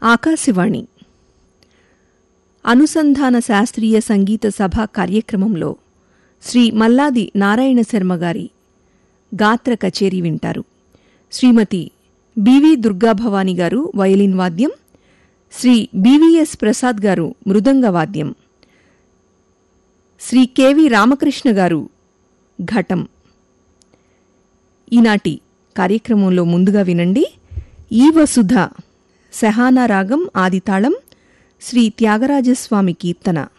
ఆకాశవాణి అనుసంధాన శాస్త్రీయ సంగీత సభ కార్యక్రమంలో శ్రీ మల్లాది నారాయణ శర్మ గారి గాత్ర కచేరీ వింటారు శ్రీమతి బివి దుర్గాభవాని గారు వయలిన్ వాద్యం శ్రీ బివిఎస్ ప్రసాద్ గారు మృదంగ వాద్యం శ్రీ కెవి రామకృష్ణ గారు ఘటం ఈనాటి కార్యక్రమంలో ముందుగా వినండి ఈ వసుధ సహానా రాగం ఆదితాళం శ్రీ త్యాగరాజస్వామి కీర్తన